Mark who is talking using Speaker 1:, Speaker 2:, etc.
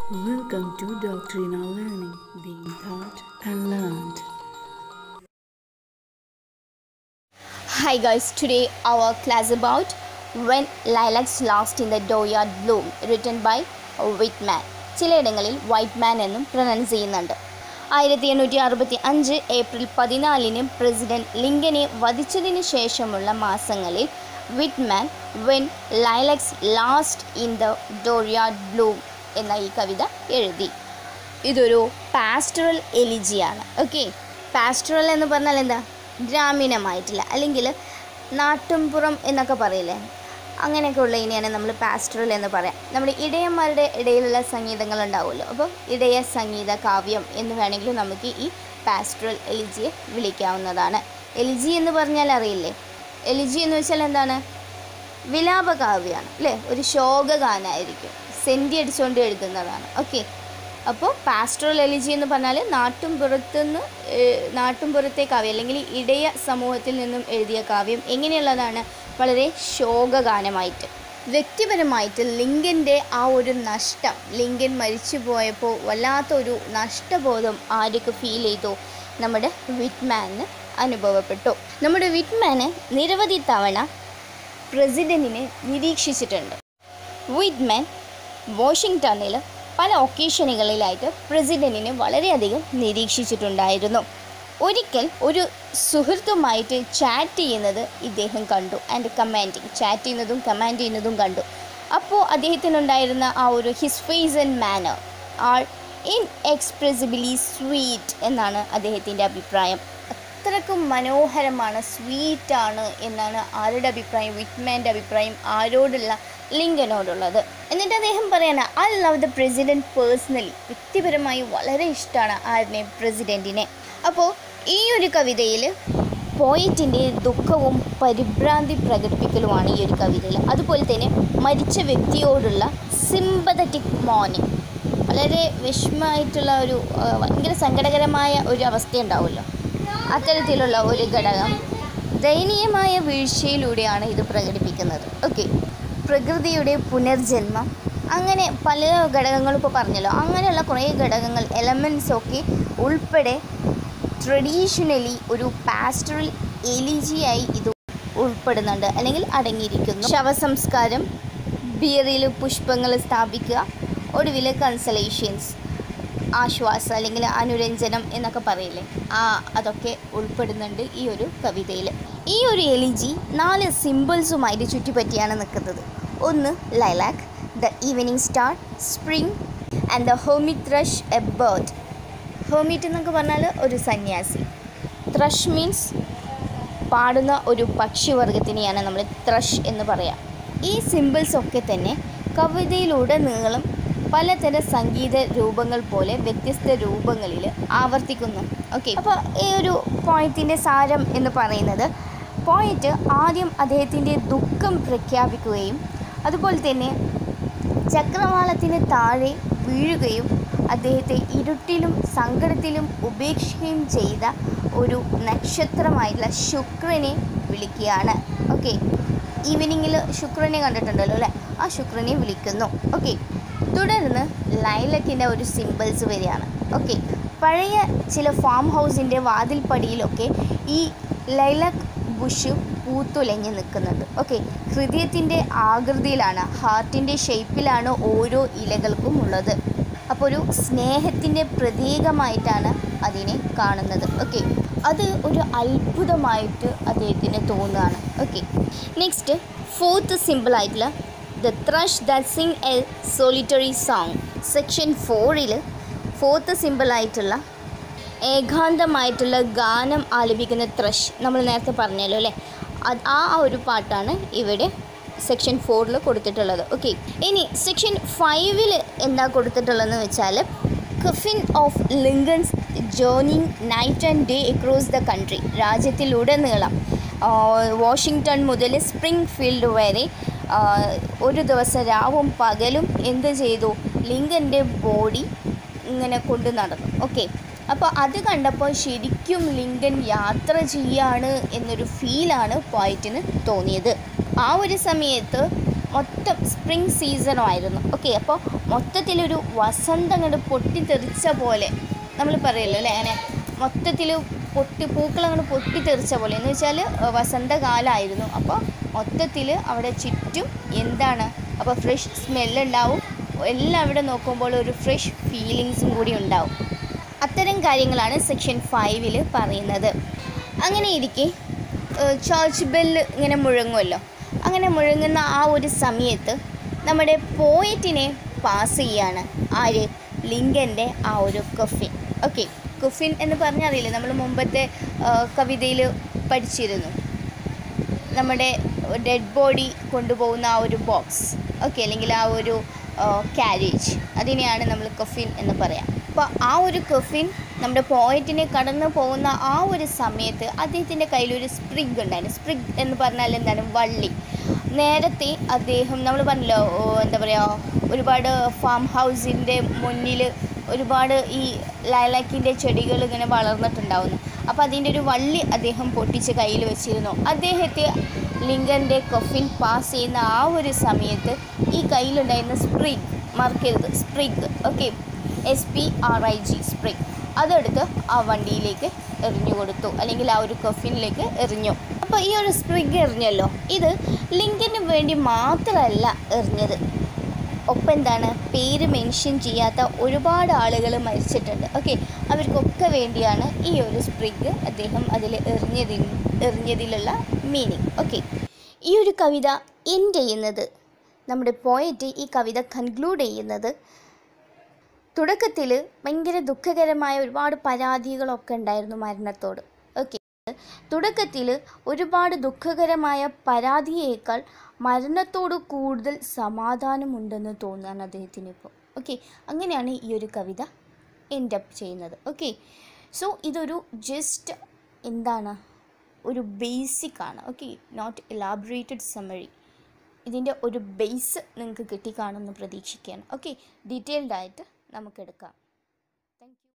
Speaker 1: Welcome to Doctrinal Learning, being taught and learned.
Speaker 2: Hi guys, today our class about When Lilacs Last in the Dooryard Bloom written by Whitman. ചിലയിടങ്ങളിൽ Whitman എന്നും pronounce ചെയ്യുന്നുണ്ട് ആയിരത്തി എണ്ണൂറ്റി അറുപത്തി അഞ്ച് April പതിനാലിന് president ലിങ്കനെ വധിച്ചതിന് ശേഷമുള്ള മാസങ്ങളിൽ Whitman when lilacs last in the dooryard bloom എന്ന ഈ കവിത എഴുതി ഇതൊരു പാസ്റ്ററൽ എലിജിയാണ് ഓക്കെ പാസ്റ്ററൽ എന്ന് പറഞ്ഞാൽ എന്താ ഗ്രാമീണമായിട്ടില്ല അല്ലെങ്കിൽ നാട്ടുംപുറം എന്നൊക്കെ പറയില്ലേ അങ്ങനെയൊക്കെ ഉള്ള ഇനിയാണ് നമ്മൾ പാസ്റ്ററൽ എന്ന് പറയാം നമ്മുടെ ഇടയന്മാരുടെ ഇടയിലുള്ള സംഗീതങ്ങൾ ഉണ്ടാവുമല്ലോ അപ്പോൾ ഇടയ സംഗീത കാവ്യം എന്ന് വേണമെങ്കിൽ നമുക്ക് ഈ പാസ്റ്ററൽ എലിജിയെ വിളിക്കാവുന്നതാണ് എലിജി എന്ന് പറഞ്ഞാൽ അറിയില്ലേ എലിജി എന്ന് വെച്ചാൽ എന്താണ് വിലാപകാവ്യമാണ് അല്ലേ ഒരു ശോകഗാനായിരിക്കും സെൻറ്റി അടിച്ചുകൊണ്ട് എഴുതുന്നതാണ് ഓക്കെ അപ്പോൾ പാസ്റ്ററൽ എലിജി എന്ന് പറഞ്ഞാൽ നാട്ടുംപുറത്തുനിന്ന് നാട്ടുംപുറത്തെ കാവ്യം അല്ലെങ്കിൽ ഇടയ സമൂഹത്തിൽ നിന്നും എഴുതിയ കാവ്യം എങ്ങനെയുള്ളതാണ് വളരെ ശോകഗാനമായിട്ട് വ്യക്തിപരമായിട്ട് ലിങ്കൻ്റെ ആ ഒരു നഷ്ടം ലിങ്കൻ മരിച്ചു പോയപ്പോൾ വല്ലാത്തൊരു നഷ്ടബോധം ആർക്ക് ഫീൽ ചെയ്തു നമ്മുടെ വിറ്റ്മാന് അനുഭവപ്പെട്ടു നമ്മുടെ വിറ്റ്മാന് നിരവധി തവണ പ്രസിഡൻറ്റിനെ നിരീക്ഷിച്ചിട്ടുണ്ട് വിറ്റ്മാൻ വാഷിങ്ടണിൽ പല ഒക്കേഷനുകളിലായിട്ട് പ്രസിഡൻറ്റിനെ വളരെയധികം നിരീക്ഷിച്ചിട്ടുണ്ടായിരുന്നു ഒരിക്കൽ ഒരു സുഹൃത്തുമായിട്ട് ചാറ്റ് ചെയ്യുന്നത് ഇദ്ദേഹം കണ്ടു ആൻഡ് കമാൻഡിങ് ചാറ്റ് ചെയ്യുന്നതും കമാൻഡ് ചെയ്യുന്നതും കണ്ടു അപ്പോൾ അദ്ദേഹത്തിനുണ്ടായിരുന്ന ആ ഒരു his face and manner are inexpressibly sweet എന്നാണ് അദ്ദേഹത്തിൻ്റെ അഭിപ്രായം അത്രക്കും മനോഹരമാണ് സ്വീറ്റാണ് എന്നാണ് ആരുടെ അഭിപ്രായം വിറ്റ്മാൻ്റെ അഭിപ്രായം ആരോടുള്ള ലിങ്കനോടുള്ളത് എന്നിട്ട് അദ്ദേഹം പറയാണ് I love the president personally വ്യക്തിപരമായി വളരെ ഇഷ്ടമാണ് ആരിനെ പ്രസിഡൻറ്റിനെ അപ്പോൾ ഈ ഒരു കവിതയിൽ പോയിറ്റിൻ്റെ ദുഃഖവും പരിഭ്രാന്തി പ്രകടിപ്പിക്കലുമാണ് ഈ ഒരു കവിതയിൽ അതുപോലെ തന്നെ മരിച്ച വ്യക്തിയോടുള്ള സിമ്പതറ്റിക് മോർണിംഗ് വളരെ വിഷമമായിട്ടുള്ള ഒരു ആ, ഭയങ്കര സങ്കടകരമായ ഒരു അവസ്ഥ ഉണ്ടാവുമല്ലോ അത്തരത്തിലുള്ള ഒരു ഘടകം ദയനീയമായ വീഴ്ചയിലൂടെയാണ് ഇത് പ്രകടിപ്പിക്കുന്നത് ഓക്കെ പ്രകൃതിയുടെ പുനർജന്മം അങ്ങനെ പല ഘടകങ്ങളും ഇപ്പോൾ പറഞ്ഞല്ലോ അങ്ങനെയുള്ള കുറേ ഘടകങ്ങൾ എലമെൻസ് ഒക്കെ ഉൾപ്പെടെ ട്രഡീഷണലി ഒരു പാസ്റ്ററൽ എലിജിയായി ഇത് ഉൾപ്പെടുന്നുണ്ട് അല്ലെങ്കിൽ അടങ്ങിയിരിക്കുന്നു ശവസംസ്കാരം ബിയറിൽ പുഷ്പങ്ങൾ സ്ഥാപിക്കുക ഒടുവിൽ കൺസലേഷൻസ് ആശ്വാസം അല്ലെങ്കിൽ അനുരഞ്ജനം എന്നൊക്കെ പറയില്ലേ ആ അതൊക്കെ ഉൾപ്പെടുന്നുണ്ട് ഈ ഒരു കവിതയിൽ ഈ ഒരു എലിജി നാല് സിമ്പിൾസുമായിട്ട് ചുറ്റിപ്പറ്റിയാണ് നിൽക്കുന്നത് ഒന്ന് lilac the evening star spring and the hermit thrush a bird hermit എന്നൊക്കെ പറഞ്ഞാൽ ഒരു സന്യാസി ത്രഷ് മീൻസ് പാടുന്ന ഒരു പക്ഷിവർഗത്തിനെയാണ് നമ്മൾ ത്രഷ് എന്ന് പറയാം ഈ സിമ്പിൾസ് ഒക്കെ തന്നെ കവിതയിലുടനീളം പലതരം സംഗീത രൂപങ്ങൾ പോലെ വ്യത്യസ്ത രൂപങ്ങളിൽ ആവർത്തിക്കുന്നു ഓക്കെ അപ്പോൾ ഈ ഒരു പോയത്തിൻ്റെ സാരം എന്ന് പറയുന്നത് പോയറ്റ് ആദ്യം അദ്ദേഹത്തിൻ്റെ ദുഃഖം പ്രഖ്യാപിക്കുകയും അതുപോലെ തന്നെ ചക്രവാളത്തിന് താഴെ വീഴുകയും അദ്ദേഹത്തെ ഇരുട്ടിലും സങ്കടത്തിലും ഉപേക്ഷിക്കുകയും ചെയ്ത ഒരു നക്ഷത്രമായിട്ടുള്ള ശുക്രനെ വിളിക്കുകയാണ് ഓക്കെ ഈവനിങ്ങിൽ ശുക്രനെ കണ്ടിട്ടുണ്ടല്ലോ അല്ലേ ആ ശുക്രനെ വിളിക്കുന്നു ഓക്കെ തുടർന്ന് ലൈലക്കിൻ്റെ ഒരു സിമ്പിൾസ് വരികയാണ് ഓക്കെ പഴയ ചില ഫാം ഹൗസിൻ്റെ വാതിൽപ്പടിയിലൊക്കെ ഈ ലൈലക് ബുഷ് പൂത്തുലഞ്ഞ് നിൽക്കുന്നുണ്ട് ഓക്കെ ഹൃദയത്തിൻ്റെ ആകൃതിയിലാണ് ഹാർട്ടിൻ്റെ ഷേപ്പിലാണ് ഓരോ ഇലകൾക്കും ഉള്ളത് അപ്പോൾ ഒരു സ്നേഹത്തിൻ്റെ പ്രതീകമായിട്ടാണ് അതിനെ കാണുന്നത് ഓക്കെ അത് ഒരു അത്ഭുതമായിട്ട് അദ്ദേഹത്തിന് തോന്നുകയാണ് ഓക്കെ നെക്സ്റ്റ് ഫോർത്ത് സിമ്പിളായിട്ടുള്ള the thrush that sing a solitary song section ഫോറിൽ ഫോർത്ത് സിമ്പിളായിട്ടുള്ള ഏകാന്തമായിട്ടുള്ള ഗാനം ആലപിക്കുന്ന ത്രഷ് നമ്മൾ നേരത്തെ പറഞ്ഞല്ലോ അല്ലേ അത് ആ ഒരു പാട്ടാണ് ഇവിടെ സെക്ഷൻ ഫോറിൽ കൊടുത്തിട്ടുള്ളത് ഓക്കെ ഇനി സെക്ഷൻ ഫൈവിൽ എന്താ കൊടുത്തിട്ടുള്ളതെന്ന് വെച്ചാൽ coffin of Lincoln's journeying night and day across the country രാജ്യത്തിലുടനീളം ആ, വാഷിങ്ടൺ മുതൽ സ്പ്രിംഗ് ഫീൽഡ് വരെ ആ, ഒരു ദിവസം രാവും പകലും എന്ത് ചെയ്തു ലിങ്കൻ്റെ ബോഡി ഇങ്ങനെ കൊണ്ട് നടന്നു ഓക്കെ അപ്പോൾ അത് കണ്ടപ്പോൾ ശരിക്കും ലിങ്കൻ യാത്ര ചെയ്യാണ് എന്നൊരു ഫീലാണ് പോയിറ്റിന് തോന്നിയത് ആ ഒരു സമയത്ത് മൊത്തം സ്പ്രിങ് സീസണും ആയിരുന്നു ഓക്കെ അപ്പോൾ മൊത്തത്തിലൊരു വസന്തം അങ്ങോട്ട് പൊട്ടിത്തെറിച്ച പോലെ നമ്മൾ പറയുമല്ലോ അല്ലേ അങ്ങനെ മൊത്തത്തിൽ പൊട്ടി പൂക്കൾ അങ്ങോട്ട് പൊട്ടിത്തെറിച്ച പോലെ എന്ന് വെച്ചാൽ വസന്തകാലമായിരുന്നു അപ്പോൾ മൊത്തത്തിൽ അവിടെ ചുറ്റും എന്താണ് അപ്പോൾ ഫ്രഷ് സ്മെല്ലുണ്ടാവും എല്ലാം അവിടെ നോക്കുമ്പോൾ ഒരു ഫ്രഷ് ഫീലിങ്സും കൂടി ഉണ്ടാവും അത്തരം കാര്യങ്ങളാണ് സെക്ഷൻ ഫൈവിൽ പറയുന്നത് അങ്ങനെ ഇരിക്കെ ചർച്ച് ബെല്ല് ഇങ്ങനെ മുഴങ്ങുമല്ലോ അങ്ങനെ മുഴങ്ങുന്ന ആ ഒരു സമയത്ത് നമ്മുടെ പോയറ്റിനെ പാസ് ചെയ്യാണ് ആര് ലിങ്കൻ്റെ ആ ഒരു കൊഫിൻ ഓക്കെ കുഫിൻ എന്ന് പറഞ്ഞറിയില്ലേ നമ്മൾ മുമ്പത്തെ കവിതയിൽ പഠിച്ചിരുന്നു നമ്മുടെ ഡെഡ് ബോഡി കൊണ്ടുപോകുന്ന ആ ഒരു ബോക്സ് ഓക്കെ അല്ലെങ്കിൽ ആ ഒരു ക്യാരേജ് അതിനെയാണ് നമ്മൾ കൊഫിൻ എന്ന് പറയാം അപ്പോൾ ആ ഒരു കൊഫിൻ നമ്മുടെ പോയിന്റിനെ കടന്നു പോകുന്ന ആ ഒരു സമയത്ത് അദ്ദേഹത്തിൻ്റെ കയ്യിലൊരു സ്പ്രിഗ് ഉണ്ടായിരുന്നു സ്പ്രിഗ് എന്ന് പറഞ്ഞാൽ എന്താണ് വള്ളി നേരത്തെ അദ്ദേഹം നമ്മൾ പറഞ്ഞല്ലോ ഓ, എന്താ പറയുക ഒരുപാട് ഫാം ഹൗസിൻ്റെ മുന്നിൽ ഒരുപാട് ഈ ലൈലാക്കിൻ്റെ ചെടികൾ ഇങ്ങനെ വളർന്നിട്ടുണ്ടാവുന്നു അപ്പോൾ അതിൻ്റെ ഒരു വള്ളി അദ്ദേഹം പൊട്ടിച്ച് കയ്യിൽ വെച്ചിരുന്നു അദ്ദേഹത്തെ ലിങ്കൻ്റെ കൊഫിൻ പാസ് ചെയ്യുന്ന ആ ഒരു സമയത്ത് ഈ കയ്യിലുണ്ടായിരുന്ന സ്പ്രിഗ് മറക്കരുത് sprig okay S P R I G sprig അതെടുത്ത് ആ വണ്ടിയിലേക്ക് എറിഞ്ഞു കൊടുത്തു അല്ലെങ്കിൽ ആ ഒരു കൊഫിനിലേക്ക് എറിഞ്ഞു അപ്പോൾ ഈ ഒരു സ്പ്രിഗ് എറിഞ്ഞല്ലോ ഇത് ലിങ്കന് വേണ്ടി മാത്രമല്ല എറിഞ്ഞത് ഒപ്പം എന്താണ് പേര് മെൻഷൻ ചെയ്യാത്ത ഒരുപാട് ആളുകൾ മരിച്ചിട്ടുണ്ട് ഓക്കെ അവർക്കൊക്കെ വേണ്ടിയാണ് ഈ ഒരു സ്പ്രിഗ് അദ്ദേഹം അതിൽ എറിഞ്ഞതിൽ എറിഞ്ഞതിലുള്ള മീനിങ് ഓക്കെ ഈ ഒരു കവിത എൻഡ് ചെയ്യുന്നത് നമ്മുടെ പോയറ്റ് ഈ കവിത കൺക്ലൂഡ് ചെയ്യുന്നത് തുടക്കത്തിൽ ഭയങ്കര ദുഃഖകരമായ ഒരുപാട് പരാതികളൊക്കെ ഉണ്ടായിരുന്നു മരണത്തോട് ഓക്കെ തുടക്കത്തിൽ ഒരുപാട് ദുഃഖകരമായ പരാതിയേക്കാൾ മരണത്തോട് കൂടുതൽ സമാധാനമുണ്ടെന്ന് തോന്നുകയാണ് അദ്ദേഹത്തിന് ഇപ്പോൾ ഓക്കെ അങ്ങനെയാണ് ഈ ഒരു കവിത എൻഡ് അപ്പ് ചെയ്യുന്നത് ഓക്കെ സോ ഇതൊരു ജസ്റ്റ് എന്താണ് ഒരു ബേസിക് ആണ് ഓക്കെ നോട്ട് എലാബറേറ്റഡ് സമ്മറി ഇതിൻ്റെ ഒരു ബേസ് നിങ്ങൾക്ക് കിട്ടിക്കാണുമെന്ന് പ്രതീക്ഷിക്കുകയാണ് ഓക്കെ ഡീറ്റെയിൽഡ് ആയിട്ട് നമുക്കെടുക്കാം താങ്ക് യു